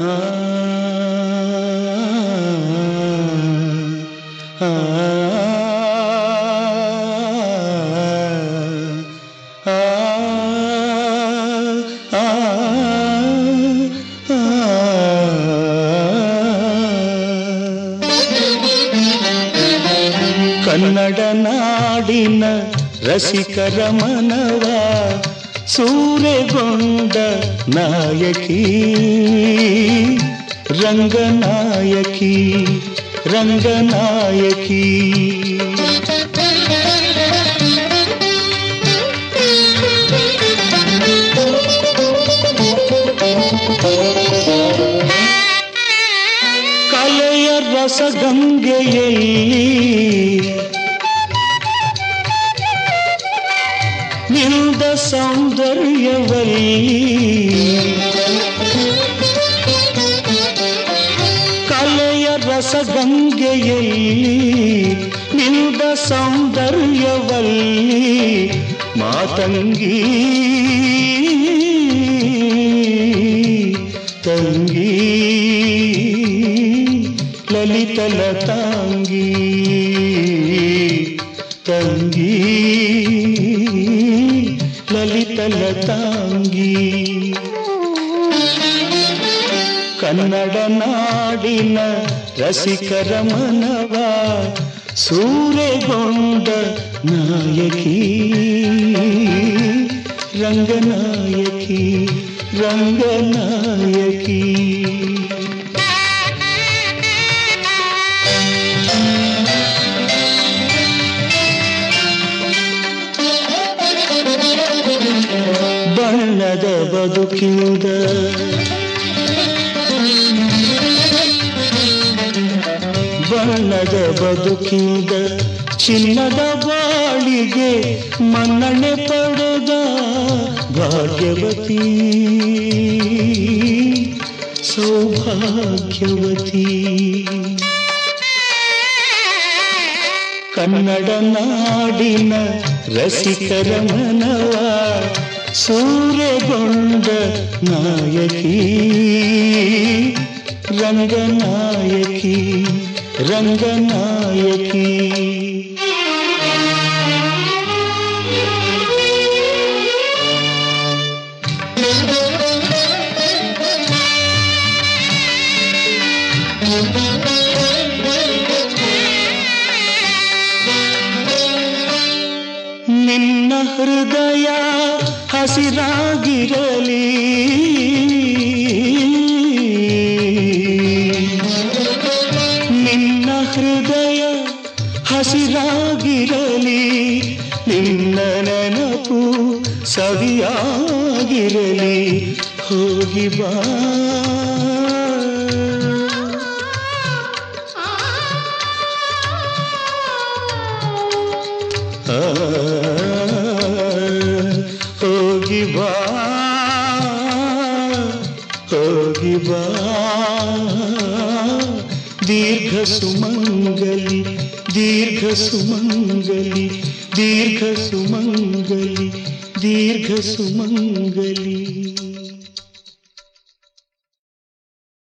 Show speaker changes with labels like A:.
A: ಆ, ಆ, ಆ, ಆ, ಆ. ಕನ್ನಡ ನಾಡಿನ ರಸಿಕರ ಮನವ ಸೂರೆಗೊಂಡ ನಾಯಕಿ ರಂಗನಾಯಕಿ ರಂಗನಾಯಕಿ ಕಲೆಯ ರಸಗಂಗೆಯಲ್ಲಿ ನಿಲ್ದ ಸೌಂದರ್ಯವಲ್ಲಿ ಕಲೆಯ ರಸಗಂಗೆಯಲ್ಲಿ ನಿಲ್ದ ಸೌಂದರ್ಯವಲ್ಲಿ ಮಾತಂಗಿ ತಂಗಿ ಲಲಿತಲ ತಾಂಗಿ ತಂಗಿ ಲಲಿತಲ ತಾಂಗಿ ಕನ್ನಡ ನಾಡಿನ ರಸಿಕರ ಮನವ ಸೂರೆಗೊಂಡ ನಾಯಕಿ ರಂಗನಾಯಕಿ ರಂಗನಾಯಕಿ ಬಣ್ಣದ ಬದುಕಿಂದ ಬಣ್ಣದ ಬದುಕಿಂದ ಚಿನ್ನದ ಬಾಳಿಗೆ ಮನ್ನಣೆ ಪಡೆದ ಭಾಗ್ಯವತಿ ಸೌಭಾಗ್ಯವತಿ ಕನ್ನಡ ನಾಡಿನ ರಸಿಕರ ಮನವ ಸೂರ್ಯಗೊಂಡ ನಾಯಕಿ ರಂಗನಾಯಕಿ ರಂಗನಾಯಕಿ ನಿನ್ನ ಹೃದಯ ಹಸಿರಾಗಿರಲಿ ನಿನ್ನ ಹೃದಯ ಹಸಿರಾಗಿರಲಿ ನಿನ್ನ ನೆನಪು ಸವಿಯಾಗಿರಲಿ ಹೋಗಿ ಬಾ ಆ, ಹೋಗಿ ಬಾ ಹೋಗಿ ಬಾ ದೀರ್ಘ ಸುಮಂಗಲಿ ದೀರ್ಘ ಸುಮಂಗಲಿ ದೀರ್ಘ ಸುಮಂಗಲಿ ದೀರ್ಘ ಸುಮಂಗಲಿ